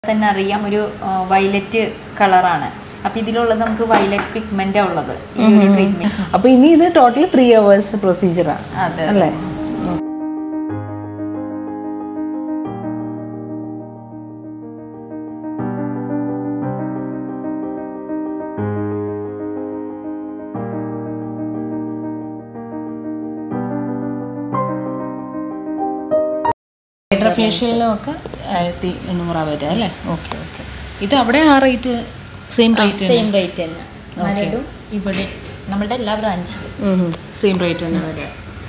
തന്നെ അറിയാം ഒരു വയലറ്റ് കളറാണ് അപ്പൊ ഇതിലുള്ളത് നമുക്ക് വയലറ്റ് പിഗ്മെന്റ് ഉള്ളത് ഈ ഒരു ട്രീറ്റ്മെന്റ് അപ്പൊ ഇനി ഇത് ടോട്ടൽ ത്രീ അവേഴ്സ് പ്രൊസീജിയറാണ് അതെ അല്ലേ ഹൈഡ്രോഫേഷ്യലിനും ഒക്കെ ആയിരത്തി എണ്ണൂറാ വരിക അല്ലേ ഓക്കെ ഓക്കെ ഇത് അവിടെ ആ rate same rate same rate തന്നെ മരടും ഇവിടെ നമ്മളുടെ എല്ലാ ബ്രാഞ്ചിലും സെയിം റേറ്റ് തന്നെ വരിക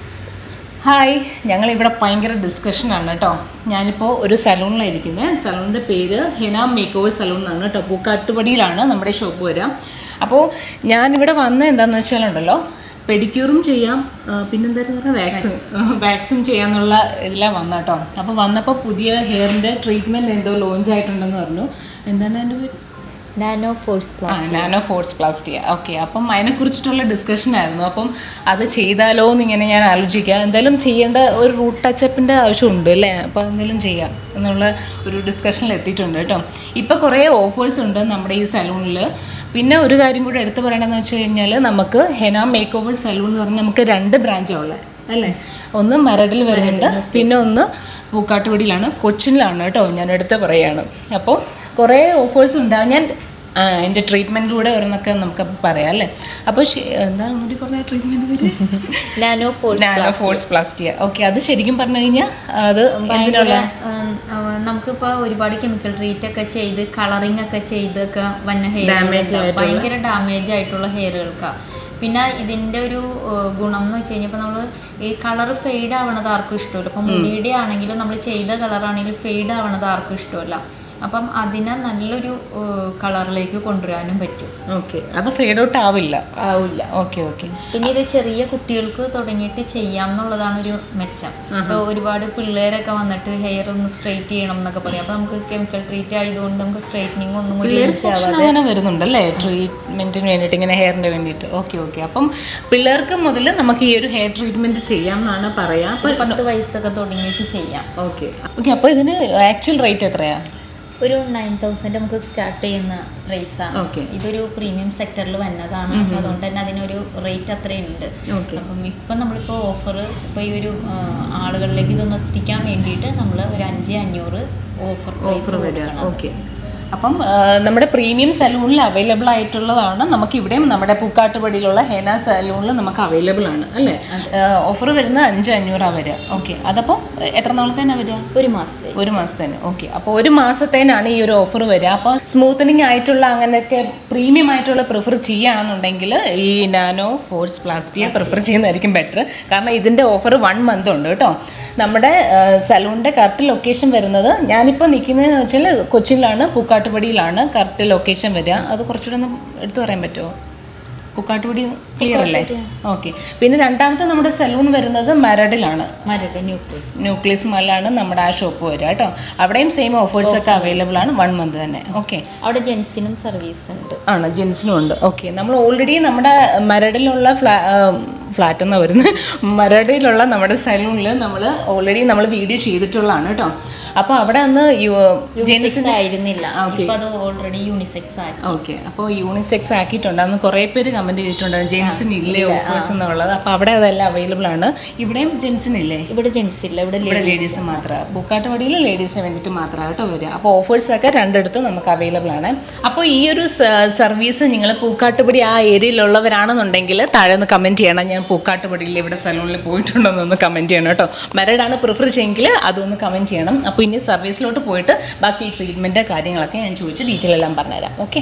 ഹായ് ഞങ്ങൾ ഇവിടെ ഭയങ്കര ഡിസ്കഷനാണ് കേട്ടോ ഞാനിപ്പോൾ ഒരു സലൂണിലാണ് ഇരിക്കുന്നത് സലൂണിൻ്റെ പേര് ഹെന മേക്ക് ഓവർ സലൂൺ എന്നാണ് കേട്ടോ പൂക്കാട്ടുപടിയിലാണ് നമ്മുടെ ഷോപ്പ് വരിക അപ്പോൾ ഞാനിവിടെ വന്നത് എന്താണെന്ന് വെച്ചാലുണ്ടല്ലോ പെഡിക്യൂറും ചെയ്യാം ആ, പിന്നെന്തായിരുന്നു പറഞ്ഞാൽ വാക്സിൻ വാക്സിൻ ചെയ്യാന്നുള്ള ഇതിലാണ് വന്ന കേട്ടോ അപ്പോൾ വന്നപ്പോൾ പുതിയ ഹെയറിൻ്റെ ട്രീറ്റ്മെൻറ്റ് എന്തോ ലോഞ്ച് ആയിട്ടുണ്ടെന്ന് പറഞ്ഞു എന്താണ് എൻ്റെ പേര് നാനോ ഫോഴ്സ് ആ നാനോ ഫോഴ്സ് പ്ലാസ്റ്റിയ ഓക്കെ അപ്പം അതിനെക്കുറിച്ചിട്ടുള്ള ഡിസ്കഷൻ ആയിരുന്നു അപ്പം അത് ചെയ്താലോ എന്നിങ്ങനെ ഞാൻ ആലോചിക്കുക എന്തായാലും ചെയ്യേണ്ട ഒരു റൂട്ട് ടച്ചപ്പിൻ്റെ ആവശ്യമുണ്ട് അല്ലേ അപ്പോൾ എന്തെങ്കിലും ചെയ്യാം എന്നുള്ള ഒരു ഡിസ്കഷനിൽ എത്തിയിട്ടുണ്ട് കേട്ടോ ഇപ്പോൾ കുറേ ഓഫേഴ്സ് ഉണ്ട് നമ്മുടെ ഈ സലൂണിൽ പിന്നെ ഒരു കാര്യം കൂടി എടുത്തു പറയണമെന്ന് വെച്ച് കഴിഞ്ഞാൽ നമുക്ക് ഹെന മേക്ക് ഓവർ സലൂൺ എന്ന് പറഞ്ഞാൽ നമുക്ക് രണ്ട് ബ്രാഞ്ചാണ് ഉള്ളത് അല്ലേ ഒന്ന് മരടിൽ വരുന്നുണ്ട് പിന്നെ ഒന്ന് പൂക്കാട്ടുപടിയിലാണ് കൊച്ചിനിലാണ് കേട്ടോ ഞാൻ എടുത്ത് പറയാണ് അപ്പോൾ കുറേ ഓഫേഴ്സ് ഉണ്ട് അത് ഞാൻ ആ, എൻ്റെ ട്രീറ്റ്മെൻറ്റിലൂടെ ഓരോന്നൊക്കെ നമുക്ക് പറയാം അല്ലേ അപ്പോൾ ശ- എന്താണ് ഒന്നുകൂടി പറഞ്ഞ ട്രീറ്റ്മെൻറ്റ് പേര് nano force nano force plastia okay അത് ശരിക്കും പറഞ്ഞു കഴിഞ്ഞാൽ അത് എന്തിനുള്ള നമുക്കിപ്പോ ഒരുപാട് കെമിക്കൽ ട്രീറ്റ് ഒക്കെ ചെയ്ത് കളറിംഗ് ഒക്കെ ചെയ്തൊക്കെ വന്ന ഹെയർ ഭയങ്കര ഡാമേജ് ആയിട്ടുള്ള ഹെയറുകൾക്കാ പിന്നെ ഇതിന്റെ ഒരു ഏഹ്, ഗുണം എന്ന് വെച്ച് കഴിഞ്ഞാൽ നമ്മൾ ഈ കളർ ഫെയ്ഡ് ആവണത് ആർക്കും ഇഷ്ടമല്ല ഇപ്പം മുടിയുടെ ആണെങ്കിലും നമ്മൾ ചെയ്ത കളറാണെങ്കിലും ഫെയ്ഡ് ആവണത് ആർക്കും ഇഷ്ടമല്ല അപ്പം അതിനെ നല്ലൊരു കളറിലേക്ക് കൊണ്ടുവരാനും പറ്റും ഓക്കെ അത് ഫെയ്ഡ് ഔട്ട് ആവില്ല ആവില്ല ഓക്കെ ഓക്കെ പിന്നെ ഇത് ചെറിയ കുട്ടികൾക്ക് തുടങ്ങിയിട്ട് ചെയ്യാം എന്നുള്ളതാണ് ഒരു മെച്ചം ഇപ്പോൾ ഒരുപാട് പിള്ളേരൊക്കെ വന്നിട്ട് ഹെയർ ഒന്ന് സ്ട്രെയിറ്റ് ചെയ്യണം എന്നൊക്കെ പറയും അപ്പൊ നമുക്ക് കെമിക്കൽ ട്രീറ്റ് ആയതുകൊണ്ട് നമുക്ക് സ്ട്രെയിറ്റനിങ് ഒന്നും കൂടി സെക്ഷൻ അങ്ങനെ വരുന്നുണ്ടല്ലേ ട്രീറ്റ്മെന്റിന് വേണ്ടിയിട്ട് ഇങ്ങനെ ഹെയറിന് വേണ്ടിയിട്ട് ഓക്കെ ഓക്കെ അപ്പം പിള്ളേർക്ക് മുതൽ നമുക്ക് ഈ ഒരു ഹെയർ ട്രീറ്റ്മെന്റ് ചെയ്യാം എന്നാണ് പറയാം ഒരു പത്ത് വയസ്സൊക്കെ തുടങ്ങിയിട്ട് ചെയ്യാം ഓക്കെ ഓക്കെ അപ്പോൾ ഇതിന് ആക്ച്വൽ റേറ്റ് എത്രയാ ഒരു നയൻ തൗസൻഡ് നമുക്ക് സ്റ്റാർട്ട് ചെയ്യുന്ന പ്രൈസ് ആണ് ഓക്കെ ഇതൊരു പ്രീമിയം സെക്ടറിൽ വന്നതാണ് അപ്പൊ അതുകൊണ്ട് തന്നെ അതിനൊരു റേറ്റ് അത്രയുണ്ട് ഓക്കെ അപ്പം ഇപ്പം നമ്മളിപ്പോൾ ഓഫർ ഇപ്പോൾ ഈ ഒരു ആ, ആളുകളിലേക്ക് ഇതൊന്ന് എത്തിക്കാൻ വേണ്ടിയിട്ട് നമ്മൾ ഒരു അഞ്ച് അഞ്ഞൂറ് ഓഫർ ഓഫർ വരിക ഓക്കെ അപ്പം ആ, നമ്മുടെ പ്രീമിയം സലൂണിൽ അവൈലബിൾ ആയിട്ടുള്ളതാണ് നമുക്ക് ഇവിടെയും നമ്മുടെ പൂക്കാട്ടുപടിയിലുള്ള ഹേന സലൂണിൽ നമുക്ക് അവൈലബിൾ ആണ് അല്ലേ ഓഫർ വരുന്ന അഞ്ച് അഞ്ഞൂറാണ് വരിക ഓക്കെ അതപ്പം എത്ര നാളത്തേനാണ് വരിക ഒരു മാസത്തെ ഒരു മാസത്തേന് ഓക്കെ അപ്പോൾ ഒരു മാസത്തേനാണ് ഈ ഒരു ഓഫർ വരിക അപ്പോൾ സ്മൂത്തനിങ് ആയിട്ടുള്ള അങ്ങനെയൊക്കെ പ്രീമിയം ആയിട്ടുള്ള പ്രിഫർ ചെയ്യുകയാണെന്നുണ്ടെങ്കിൽ ഈ നാനോ ഫോഴ്സ് പ്ലാസ്റ്റിയെ പ്രിഫർ ചെയ്യുന്നതായിരിക്കും ബെറ്റർ കാരണം ഇതിൻ്റെ ഓഫർ വൺ മന്ത് ഉണ്ട് കേട്ടോ നമ്മുടെ സലൂണിൻ്റെ കറക്റ്റ് ലൊക്കേഷൻ വരുന്നത് ഞാനിപ്പോൾ നിൽക്കുന്നതെന്ന് വെച്ചാൽ കൊച്ചിയിലാണ് പൂക്കാട്ടുപടിയിലാണ് കറക്റ്റ് ലൊക്കേഷൻ വരിക അത് കുറച്ചുകൂടെ ഒന്ന് എടുത്തു പറയാൻ പറ്റുമോ പൂക്കാട്ടുപടി ക്ലിയർ അല്ലേ ഓക്കെ പിന്നെ രണ്ടാമത്തെ നമ്മുടെ സലൂൺ വരുന്നത് മരടിലാണ് മരട് ന്യൂക്ലിയസ് ന്യൂക്ലിയസ് മാളിലാണ് നമ്മുടെ ആ ഷോപ്പ് വരിക കേട്ടോ അവിടെയും സെയിം ഓഫേഴ്സ് ഒക്കെ അവൈലബിൾ ആണ് വൺ മന്ത് തന്നെ ഓക്കെ അവിടെ ജെൻസിനും സർവീസ് ഉണ്ട് ആണ് ജെൻസിനും ഉണ്ട് ഓക്കെ നമ്മൾ ഓൾറെഡി നമ്മുടെ മരടിലുള്ള ഫ്ലാ ഫ്ലാറ്റ് എന്നാ വരുന്നത് മരടിലുള്ള നമ്മുടെ സലൂണിൽ നമ്മൾ ഓൾറെഡി നമ്മൾ വീഡിയോ ചെയ്തിട്ടുള്ളതാണ് കേട്ടോ അപ്പോൾ അവിടെ അന്ന് ജെൻസിന് ആയിരുന്നില്ല ഇപ്പൊ അത് ഓൾറെഡി യൂണിസെക്സ് ആയി ഓക്കെ അപ്പോൾ യൂണിസെക്സ് ആക്കിയിട്ടുണ്ട് അന്ന് കുറേ പേര് കമൻറ്റ് ചെയ്തിട്ടുണ്ട് ജെൻസിന് ഇല്ലേ ഓഫേഴ്സ് എന്നുള്ളത് അപ്പോൾ അവിടെ അതെല്ലാം അവൈലബിൾ ആണ് ഇവിടെയും ജെൻസിനില്ലേ ഇവിടെ ജെൻസ് ഇല്ല ഇവിടെ ഇവിടെ ലേഡീസ് മാത്രമാണ് പൂക്കാട്ടുപടിയിൽ ലേഡീസിന് വേണ്ടിയിട്ട് മാത്രമാണ് കേട്ടോ വരിക അപ്പോൾ ഓഫേഴ്സ് ഒക്കെ രണ്ടിടത്തും നമുക്ക് അവൈലബിൾ ആണ് അപ്പോൾ ഈ ഒരു സർവീസ് നിങ്ങൾ പൂക്കാട്ടുപടി ആ ഏരിയയിലുള്ളവരാണെന്നുണ്ടെങ്കിൽ താഴെ ഒന്ന് കമൻറ്റ് ചെയ്യണം ഞാൻ പൂക്കാട്ടുപടിയിൽ ഇവിടെ സലൂണിൽ പോയിട്ടുണ്ടോ എന്നൊന്ന് കമൻറ്റ് ചെയ്യണം കേട്ടോ മെരഡാണ് പ്രിഫർ ചെയ്യെങ്കിൽ അതൊന്ന് കമൻറ്റ് ചെയ്യണം അപ്പോൾ ഇനി സർവീസിലോട്ട് പോയിട്ട് ബാക്കി ട്രീറ്റ്മെൻറ്റ് കാര്യങ്ങളൊക്കെ ഞാൻ ചോദിച്ച് ഡീറ്റെയിൽ എല്ലാം പറഞ്ഞുതരാം ഓക്കെ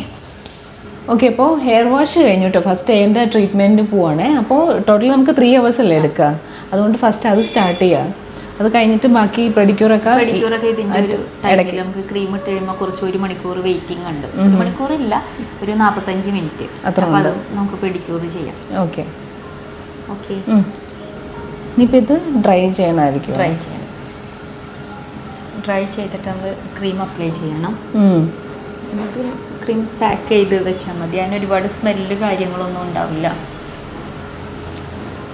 ഓക്കെ അപ്പോൾ ഹെയർ വാഷ് കഴിഞ്ഞു കേട്ടോ ഫസ്റ്റ് ഹെയറിൻ്റെ ട്രീറ്റ്മെൻറ്റ് പോവാണേ അപ്പോൾ ടോട്ടൽ നമുക്ക് ത്രീ അവേഴ്സ് അല്ലേ എടുക്കുക അതുകൊണ്ട് ഫസ്റ്റ് അത് സ്റ്റാർട്ട് ചെയ്യുക അത് കഴിഞ്ഞിട്ട് ബാക്കി പെഡിക്യൂറൊക്കെ പെഡിക്യൂറൊക്കെ ഇതിന്റെ ഒരു ടൈമിൽ നമുക്ക് ക്രീം ഇട്ട് കഴിയുമ്പോൾ കുറച്ച് ഒരു മണിക്കൂർ വെയിറ്റിംഗ് ഉണ്ട് ഒരു മണിക്കൂറില്ല ഒരു നാൽപ്പത്തഞ്ച് മിനിറ്റ് അത്ര അപ്പൊ അത് നമുക്ക് പെഡിക്യൂർ ചെയ്യാം ഓക്കെ ഓക്കെ ഇനിയിപ്പോൾ ഇത് ഡ്രൈ ചെയ്യണമായിരിക്കും ഡ്രൈ ചെയ്യണം ഡ്രൈ ചെയ്തിട്ട് നമ്മൾ ക്രീം അപ്ലൈ ചെയ്യണം ഉം. എന്നിട്ട് ക്രീം പാക്ക് ചെയ്ത് വെച്ചാൽ മതി അതിന് ഒരുപാട് സ്മെല്ല് കാര്യങ്ങളൊന്നും ഉണ്ടാവില്ല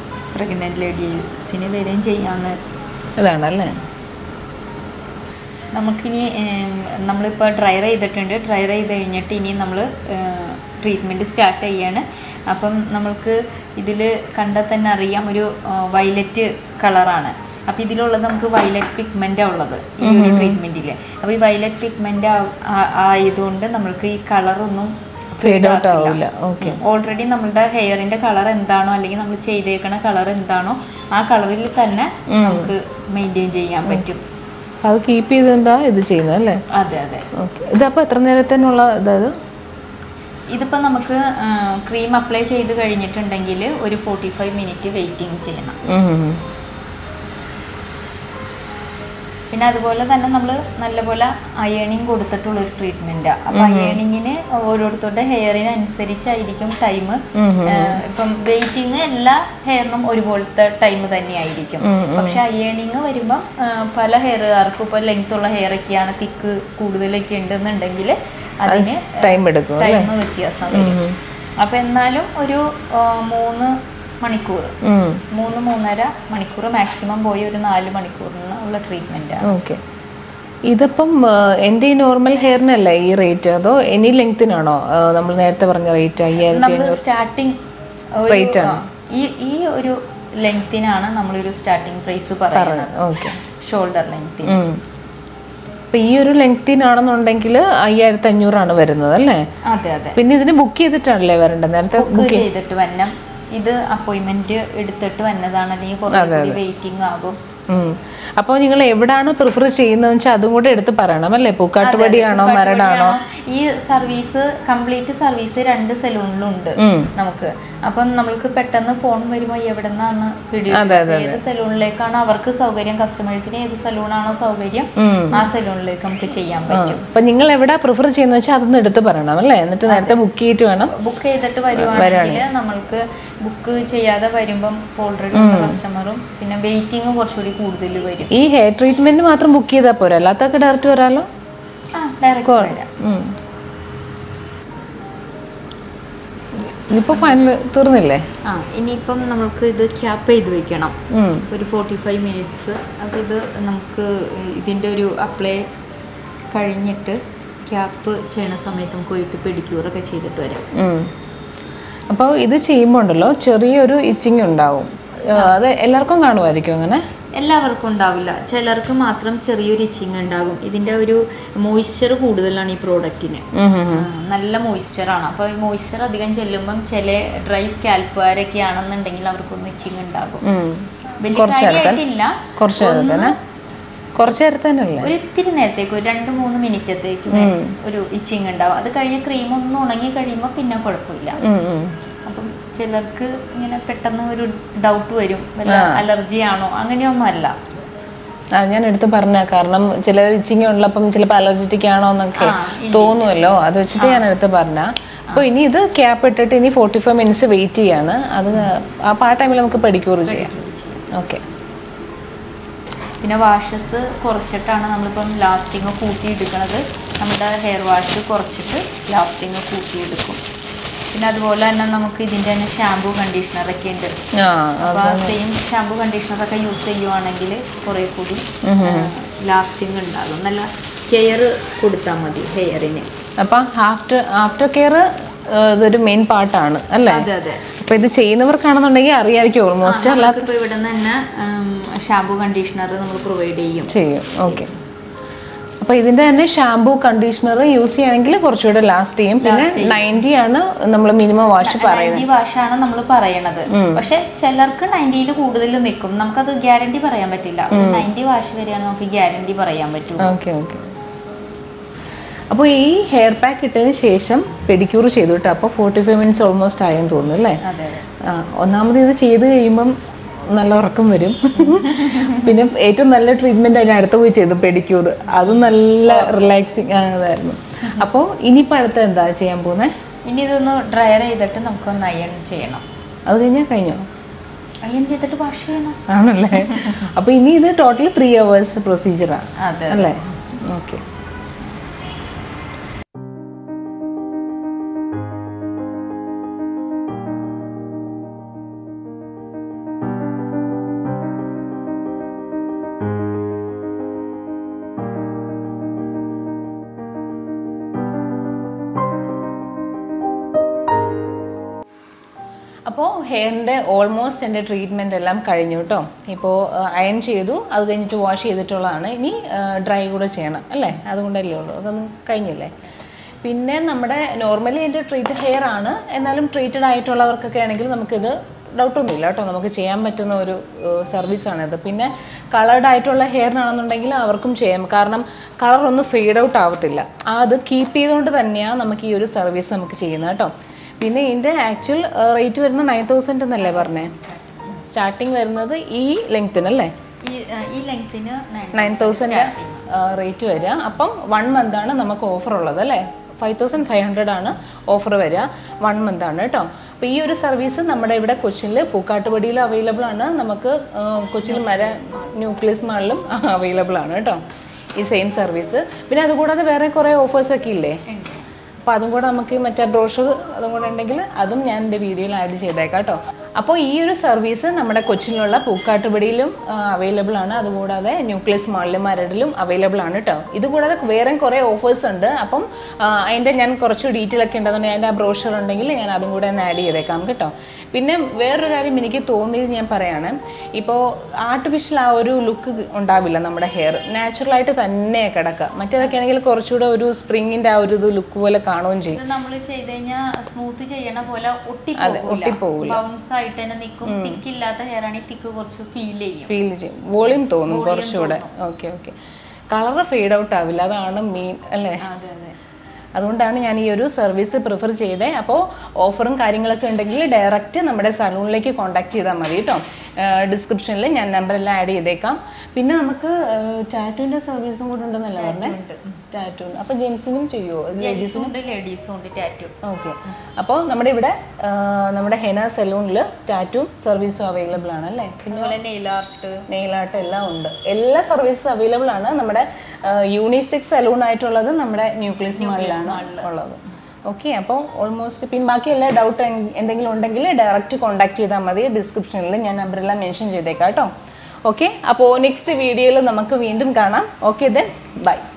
പ്രഗ്നൻറ്റ് ലേഡീസിന് വരെയും ചെയ്യാവുന്ന ഇതാണല്ലേ നമുക്കിനി ഏം, നമ്മളിപ്പോൾ ഡ്രയർ ചെയ്തിട്ടുണ്ട് ഡ്രയർ ചെയ്ത് കഴിഞ്ഞിട്ട് ഇനി നമ്മൾ ട്രീറ്റ്മെൻറ്റ് സ്റ്റാർട്ട് ചെയ്യാണ് അപ്പം നമ്മൾക്ക് ഇതിൽ കണ്ടാൽ തന്നെ അറിയാം ഒരു വയലറ്റ് കളറാണ് അപ്പം ഇതിലുള്ളത് നമുക്ക് വയലറ്റ് പിഗ്മെൻ്റാണ് ഉള്ളത് ഈ ഒരു ട്രീറ്റ്മെൻറ്റിൽ അപ്പോൾ ഈ വയലറ്റ് പിഗ്മെൻ്റ് ആയതുകൊണ്ട് നമ്മൾക്ക് ഈ കളറൊന്നും ഫേഡ് ഔട്ട് ആവില്ല ഓക്കെ ഓൾറെഡി നമ്മളുടെ ഹെയറിന്റെ കളർ എന്താണോ അല്ലെങ്കിൽ നമ്മൾ ചെയ്തേക്കണ കളർ എന്താണോ ആ കളറിൽ തന്നെ നമുക്ക് മെയിൻറ്റെയിൻ ചെയ്യാൻ പറ്റും അത് കീപ്പ് ചെയ്തെന്താ ഇത് ചെയ്യുന്നത് അല്ലേ അതെ അതെ ഓക്കെ ഇതപ്പോൾ എത്ര നേരത്തിനുള്ള ഇതായത് ഇതിപ്പോൾ നമുക്ക് ക്രീം അപ്ലൈ ചെയ്ത് കഴിഞ്ഞിട്ടുണ്ടെങ്കിൽ ഒരു ഫോർട്ടി ഫൈവ് മിനിറ്റ് വെയിറ്റിംഗ് ചെയ്യണം പിന്നെ അതുപോലെ തന്നെ നമ്മൾ നല്ലപോലെ അയേണിങ് കൊടുത്തിട്ടുള്ള ഒരു ട്രീറ്റ്മെൻറ്റാണ് അപ്പം അയേണിങ്ങിന് ഓരോരുത്തരുടെ ഹെയറിന് അനുസരിച്ചായിരിക്കും ടൈം ഇപ്പം വെയിറ്റിംഗ് എല്ലാ ഹെയറിനും ഒരുപോലത്തെ ടൈം തന്നെയായിരിക്കും പക്ഷെ അയേണിങ് വരുമ്പം ആ, പല ഹെയറുകാർക്കും ഇപ്പോൾ ലെങ്ത് ഉള്ള ഹെയർ ഒക്കെയാണ് തിക്ക് കൂടുതലൊക്കെ ഉണ്ടെന്നുണ്ടെങ്കിൽ അതിന് ടൈം എടുക്കും ടൈം വ്യത്യാസം വരും അപ്പം എന്നാലും ഒരു ആ, മൂന്ന് മണിക്കൂർ ഉം. മൂന്ന് മൂന്നര മണിക്കൂർ മാക്സിമം പോയി ഒരു നാല് മണിക്കൂറിനുള്ള ട്രീറ്റ്മെൻറ്റാണ് ഓക്കെ ഇതിപ്പം ആ, എൻ്റെ ഈ നോർമൽ ഹെയറിനല്ല ഈ റേറ്റ് അതോ എനി ലെങ്തിനാണോ നമ്മൾ നേരത്തെ പറഞ്ഞ റേറ്റ് അയ്യായിരത്തി നമ്മൾ സ്റ്റാർട്ടിങ് Rate ഈ ഈ ഒരു ലെങ്തിനാണ് നമ്മളൊരു സ്റ്റാർട്ടിങ് പ്രൈസ് പറയുന്നത് ഓക്കെ ഷോൾഡർ ലെങ്തിന് അപ്പം ഈ ഒരു ലെങ്തിനാണെന്നുണ്ടെങ്കിൽ അയ്യായിരത്തി അഞ്ഞൂറാണ് വരുന്നത് അല്ലേ അതെ അതെ പിന്നെ ഇതിന് ബുക്ക് ചെയ്തിട്ടാണല്ലേ വരേണ്ടത് നേരത്തെ ബുക്ക് ചെയ്തിട്ട് വന്നം ഇത് അപ്പോയിന്റ്മെന്റ് എടുത്തിട്ട് വന്നതാണ് അല്ലെങ്കിൽ കുറേ കൂടി വെയിറ്റിംഗ് ആകും അപ്പോൾ നിങ്ങൾ എവിടാണ് പ്രിഫർ ചെയ്യുന്നതെന്ന് വെച്ചാൽ അതും കൂടെ എടുത്ത് പറയണം അല്ലേ പൂക്കാട്ടുപടിയാണോ മരടാണോ ഈ സർവീസ് കംപ്ലീറ്റ് സർവീസ് രണ്ട് സലൂണിലും ഉണ്ട് ഉം. നമുക്ക് അപ്പം നമ്മൾക്ക് പെട്ടെന്ന് ഫോൺ വരുമ്പോൾ എവിടെന്നാന്ന് പിടി ഏത് സലൂണിലേക്കാണോ അവർക്ക് സൗകര്യം കസ്റ്റമേഴ്സിന് ഏത് സലൂണാണോ സൗകര്യം ഉം. ആ സലൂണിലേക്ക് നമുക്ക് ചെയ്യാൻ പറ്റും അപ്പം നിങ്ങൾ എവിടാ പ്രിഫർ ചെയ്യുന്നത് വെച്ചാൽ അതൊന്ന് എടുത്ത് പറയണം അല്ലേ എന്നിട്ട് നേരത്തെ ബുക്ക് ചെയ്തിട്ട് വേണം ബുക്ക് ചെയ്തിട്ട് വരുവാണെങ്കിൽ നമ്മൾക്ക് ബുക്ക് ചെയ്യാതെ വരുമ്പം ഓൾറെഡി ഉള്ള കസ്റ്റമറും പിന്നെ വെയിറ്റിംഗ് കുറച്ചുകൂടി കൂടുതൽ വരും ഈ ഹെയർ ട്രീറ്റ്മെന്റ് മാത്രം ബുക്ക് ചെയ്താൽ പോരാ അല്ലാത്തൊക്കെ ഡയറക്റ്റ് വരാലോ ആ ഡയറക്റ്റ് വരാം ഉം. ഇതിപ്പോ ഫൈനൽ തീർന്നില്ലേ ആ ഇനിയിപ്പം നമുക്ക് ഇത് ക്യാപ്പ് ചെയ്ത് വെക്കണം ഉം. ഒരു ഫോർട്ടി ഫൈവ് മിനിറ്റ്സ് അപ്പോൾ ഇത് നമുക്ക് ഇതിൻ്റെ ഒരു അപ്ലൈ കഴിഞ്ഞിട്ട് ക്യാപ്പ് ചെയ്യണ സമയത്ത് നമുക്ക് പോയിട്ട് പെഡിക്യൂറൊക്കെ ചെയ്തിട്ട് വരാം ഉം. അപ്പോൾ ഇത് ചെയ്യുമ്പോൾ ഉണ്ടല്ലോ ചെറിയൊരു ഇച്ചിങ് ഉണ്ടാവും ആ, അത് എല്ലാവർക്കും കാണുമായിരിക്കും അങ്ങനെ എല്ലാവർക്കും ഉണ്ടാവില്ല ചിലർക്ക് മാത്രം ചെറിയൊരു ഇച്ചിങ് ഉണ്ടാകും ഇതിൻ്റെ ഒരു മോയ്സ്ചർ കൂടുതലാണ് ഈ പ്രോഡക്റ്റിന് ഉം, ഉം, ഉം. നല്ല മോയ്സ്ചറാണ് അപ്പോൾ ഈ മോയ്സ്ചർ അധികം ചെല്ലുമ്പം ചില ഡ്രൈ സ്കാൽപ്പുകാരൊക്കെ ആണെന്നുണ്ടെങ്കിൽ അവർക്കൊന്ന് ഇച്ചിങ് ഉണ്ടാകും ഉം. വലിയ കാര്യമായിട്ടില്ല കുറച്ച് നേരം തന്നെ കുറച്ച് നേരത്തെ തന്നെയല്ലേ ഒരു ഇത്തിരി നേരത്തേക്ക് ഒരു രണ്ട് മൂന്ന് മിനിറ്റത്തേക്ക് ഒരു ഇച്ചിങ് ഉണ്ടാവും അത് കഴിഞ്ഞ് ക്രീം ഒന്ന് ഉണങ്ങി കഴിയുമ്പോൾ പിന്നെ കുഴപ്പമില്ല ഉം, ഉം. അപ്പം ചിലർക്ക് ഇങ്ങനെ പെട്ടെന്ന് ഒരു ഡൗട്ട് വരും വല്ല അലർജി ആണോ അങ്ങനെയൊന്നും അല്ല ആ ഞാൻ എടുത്ത് പറഞ്ഞ കാരണം ചില ഇച്ചിങ് ഉള്ളപ്പം ചിലപ്പോൾ അലർജറ്റിക് ആണോ എന്നൊക്കെ തോന്നുമല്ലോ അത് വെച്ചിട്ട് ഞാൻ എടുത്ത് പറഞ്ഞ അപ്പോൾ ഇനി ഇത് ക്യാപ്പ് ഇട്ടിട്ട് ഇനി ഫോർട്ടി ഫൈവ് മിനിറ്റ്സ് വെയിറ്റ് ചെയ്യാണ് അത് അപ്പോൾ ആ ടൈമിൽ നമുക്ക് പെഡിക്യൂർ ചെയ്യാം ഓക്കെ പിന്നെ വാഷസ് കുറച്ചിട്ടാണ് നമ്മളിപ്പം ലാസ്റ്റിങ് കൂട്ടിയെടുക്കണത് നമ്മുടെ ഹെയർ വാഷ് കുറച്ചിട്ട് ലാസ്റ്റിങ് കൂട്ടിയെടുക്കും പിന്നെ അതുപോലെ തന്നെ നമുക്ക് ഇതിൻ്റെ തന്നെ ഷാമ്പൂ കണ്ടീഷണറൊക്കെ ഉണ്ട് ആ അപ്പോൾ ആ സെയിം ഷാമ്പൂ കണ്ടീഷണറൊക്കെ യൂസ് ചെയ്യുവാണെങ്കിൽ കുറേ കൂടി ലാസ്റ്റിങ് ഉണ്ടാകും നല്ല കെയർ കൊടുത്താൽ മതി ഹെയറിന് അപ്പം ആഫ്റ്റർ ആഫ്റ്റർ കെയർ ഇതൊരു മെയിൻ പാർട്ടാണ് അല്ലേ അതെ അതെ അപ്പോൾ ഇത് ചെയ്യുന്നവർക്കാണെന്നുണ്ടെങ്കിൽ അറിയായിരിക്കും ഓൾമോസ്റ്റ് അല്ല ഇപ്പോൾ ഇവിടെ നിന്ന് തന്നെ ഷാമ്പൂ കണ്ടീഷണർ നമ്മൾ പ്രൊവൈഡ് ചെയ്യും ചെയ്യും ഓക്കെ അപ്പോൾ ഇതിൻ്റെ തന്നെ ഷാംപൂ കണ്ടീഷണർ യൂസ് ചെയ്യുകയാണെങ്കിൽ കുറച്ചുകൂടെ ലാസ്റ്റ് ചെയ്യും പിന്നെ നയൻറ്റി ആണ് നമ്മൾ മിനിമം വാഷ് പറയുന്നത് നയൻറ്റി വാഷാണ് നമ്മൾ പറയണത് പക്ഷെ ചിലർക്ക് നയൻറ്റിയിൽ കൂടുതൽ നിൽക്കും നമുക്കത് ഗ്യാരണ്ടി പറയാൻ പറ്റില്ല നയൻറ്റി വാഷ് വരെയാണ് നമുക്ക് ഗ്യാരണ്ടി പറയാൻ പറ്റും ഓക്കെ ഓക്കെ അപ്പോൾ ഈ ഹെയർ പാക്ക് ഇട്ടതിന് ശേഷം പെഡിക്യൂർ ചെയ്തു കേട്ടോ അപ്പോൾ ഫോർട്ടി ഫൈവ് മിനിറ്റ്സ് ഓൾമോസ്റ്റ് ആയെന്ന് തോന്നുന്നു അല്ലേ അതെ അതെ ആ, ഒന്നാമത് ഇത് ചെയ്ത് കഴിയുമ്പം നല്ല ഉറക്കം വരും പിന്നെ ഏറ്റവും നല്ല ട്രീറ്റ്മെൻറ്റ് അതിന് അടുത്ത് പോയി ചെയ്തു പെഡിക്യൂർ അതും നല്ല റിലാക്സിങ് ആയതായിരുന്നു അപ്പോൾ ഇനിയിപ്പോൾ അടുത്ത എന്താ ചെയ്യാൻ പോകുന്നത് ഇനി ഇതൊന്ന് ഡ്രയർ ചെയ്തിട്ട് നമുക്കൊന്ന് അയൺ ചെയ്യണം അത് കഴിഞ്ഞാൽ കഴിഞ്ഞോ അയൺ ചെയ്തിട്ട് വാഷ് ചെയ്യണം ആണല്ലേ അപ്പോൾ ഇനി ഇത് ടോട്ടൽ ത്രീ അവേഴ്സ് പ്രൊസീജിയറാണ് അതെ അല്ലേ ഓക്കെ അപ്പോൾ ഹെയറിൻ്റെ ഓൾമോസ്റ്റ് എൻ്റെ ട്രീറ്റ്മെൻ്റ് എല്ലാം കഴിഞ്ഞു കേട്ടോ ഇപ്പോൾ അയൺ ചെയ്തു അത് കഴിഞ്ഞിട്ട് വാഷ് ചെയ്തിട്ടുള്ളതാണ് ഇനി ഡ്രൈ കൂടെ ചെയ്യണം അല്ലേ അതുകൊണ്ടല്ലേ ഉള്ളൂ അതൊന്നും കഴിഞ്ഞില്ലേ പിന്നെ നമ്മുടെ നോർമലി എൻ്റെ ട്രീറ്റഡ് ഹെയർ ആണ് എന്നാലും ട്രീറ്റഡ് ആയിട്ടുള്ളവർക്കൊക്കെ ആണെങ്കിൽ നമുക്കിത് ഡൗട്ടൊന്നുമില്ല കേട്ടോ നമുക്ക് ചെയ്യാൻ പറ്റുന്ന ഒരു സർവീസാണിത് പിന്നെ കളർഡ് ആയിട്ടുള്ള ഹെയറിനാണെന്നുണ്ടെങ്കിൽ അവർക്കും ചെയ്യാം കാരണം കളർ ഒന്നും ഫെയ്ഡ് ഔട്ട് ആവത്തില്ല ആ അത് കീപ്പ് ചെയ്തുകൊണ്ട് തന്നെയാണ് നമുക്ക് ഈ ഒരു സർവീസ് നമുക്ക് ചെയ്യുന്നത് കേട്ടോ പിന്നെ ഇതിൻ്റെ ആക്ച്വൽ റേറ്റ് വരുന്നത് നയൻ തൗസൻഡ് എന്നല്ലേ പറഞ്ഞേ സ്റ്റാർട്ടിങ് വരുന്നത് ഈ ലെങ്ത്തിനല്ലേ ഈ ആ, ഈ ലെങ്ത്തിന് നയൻ തൗസൻഡ് റേറ്റ് വരിക അപ്പം വൺ മന്താണ് നമുക്ക് ഓഫർ ഉള്ളത് അല്ലേ ഫൈവ് തൗസൻഡ് ഫൈവ് ഹൺഡ്രഡ് ആണ് ഓഫർ വരിക വൺ മന്ത് ആണ് കേട്ടോ അപ്പോൾ ഈ ഒരു സർവീസ് നമ്മുടെ ഇവിടെ കൊച്ചിയിൽ പൂക്കാട്ടുപടിയിൽ അവൈലബിൾ ആണ് നമുക്ക് ആ, കൊച്ചിയിൽ മര ന്യൂക്ലിയസ് മാളിലും അവൈലബിൾ ആണ് കേട്ടോ ഈ സെയിം സർവീസ് പിന്നെ അതുകൂടാതെ വേറെ കുറേ ഓഫേഴ്സൊക്കെ ഇല്ലേ അപ്പോൾ അതും കൂടെ നമുക്ക് മറ്റേ ബ്രോഷർ അതും കൂടെ ഉണ്ടെങ്കിൽ അതും ഞാൻ എൻ്റെ വീഡിയോയിൽ ആഡ് ചെയ്തേക്കാം കേട്ടോ അപ്പോൾ ഈ ഒരു സർവീസ് നമ്മുടെ കൊച്ചിയിലുള്ള പൂക്കാട്ടുപടിയിലും അവൈലബിൾ ആണ് അതുകൂടാതെ ന്യൂക്ലിയസ് മാളിലും മരടിലും അവൈലബിൾ ആണ് കേട്ടോ ഇതുകൂടാതെ വേറെ കുറേ ഓഫേഴ്സ് ഉണ്ട് അപ്പം ആ, അതിൻ്റെ ഞാൻ കുറച്ച് ഡീറ്റെയിൽ ഒക്കെ ഉണ്ട് അതുകൊണ്ട് അതിൻ്റെ ആ ബ്രോഷർ ഉണ്ടെങ്കിൽ ഞാൻ അതും കൂടെ ഒന്ന് ആഡ് ചെയ്തേക്കാം കേട്ടോ പിന്നെ വേറൊരു കാര്യം എനിക്ക് തോന്നിയത് ഞാൻ പറയാണ് ഇപ്പോൾ ആർട്ടിഫിഷ്യൽ ആ ഒരു ലുക്ക് ഉണ്ടാവില്ല നമ്മുടെ ഹെയർ നാച്ചുറലായിട്ട് തന്നെ കിടക്കുക മറ്റേതൊക്കെ ആണെങ്കിൽ കുറച്ചുകൂടെ ഒരു സ്പ്രിങ്ങിൻ്റെ ആ ഒരു ഇത് ലുക്ക് പോലെ കാണുകയും ചെയ്യും ഇത് നമ്മൾ ചെയ്ത് കഴിഞ്ഞാൽ സ്മൂത്ത് ചെയ്യണ പോലെ അതെ, ഒട്ടിപ്പോകൂല. ബൗൺസ് ആയിട്ട് തന്നെ നിൽക്കും തിക്കില്ലാത്ത ഹെയർ ആണെങ്കിൽ തിക്ക് കുറച്ച് ഫീൽ ചെയ്യും ഫീൽ ചെയ്യും വോളിയം തോന്നും കുറച്ചുകൂടെ okay okay colour fade out ആവില്ല അതാണ് മെയിൻ അല്ലേ അതെ അതെ അതുകൊണ്ടാണ് ഞാൻ ഈ ഒരു സർവീസ് പ്രിഫർ ചെയ്തത് അപ്പോൾ ഓഫറും കാര്യങ്ങളൊക്കെ ഉണ്ടെങ്കിൽ ഡയറക്റ്റ് നമ്മുടെ സലൂണിലേക്ക് കോൺടാക്ട് ചെയ്താൽ മതി കേട്ടോ ഡിസ്ക്രിപ്ഷനിൽ ഞാൻ നമ്പറെല്ലാം ആഡ് ചെയ്തേക്കാം പിന്നെ നമുക്ക് ടാറ്റുവിൻ്റെ സർവീസും കൂടെ ഉണ്ടെന്നല്ല പറഞ്ഞേ ടാറ്റു അപ്പോൾ ജെൻസിനും ചെയ്യുമോ ജെൻസും ഉണ്ട് ലേഡീസും ഉണ്ട് ടാറ്റു ഓക്കെ അപ്പോൾ നമ്മുടെ ഇവിടെ ആ, നമ്മുടെ ഹെന സലൂണിൽ ടാറ്റും സർവീസും അവൈലബിൾ ആണ് അല്ലേ അതുപോലെ നെയിൽ ആർട്ട് നെയിൽ ആർട്ട് എല്ലാം ഉണ്ട് എല്ലാ സർവീസും അവൈലബിൾ ആണ് നമ്മുടെ യൂണിസെക്സ് സലൂൺ ആയിട്ടുള്ളത് നമ്മുടെ ന്യൂക്ലിയസ് മാളിലാണ് ഉള്ളത് ഓക്കെ അപ്പോൾ ഓൾമോസ്റ്റ് പിന്നെ ബാക്കി എല്ലാ ഡൗട്ട് എന്തെങ്കിലും ഉണ്ടെങ്കിൽ ഡയറക്റ്റ് കോൺടാക്ട് ചെയ്താൽ മതി ഡിസ്ക്രിപ്ഷനിൽ ഞാൻ നമ്പറെല്ലാം മെൻഷൻ ചെയ്തേക്കാം കേട്ടോ ഓക്കെ അപ്പോൾ നെക്സ്റ്റ് വീഡിയോയിൽ നമുക്ക് വീണ്ടും കാണാം ഓക്കെ ദെൻ ബൈ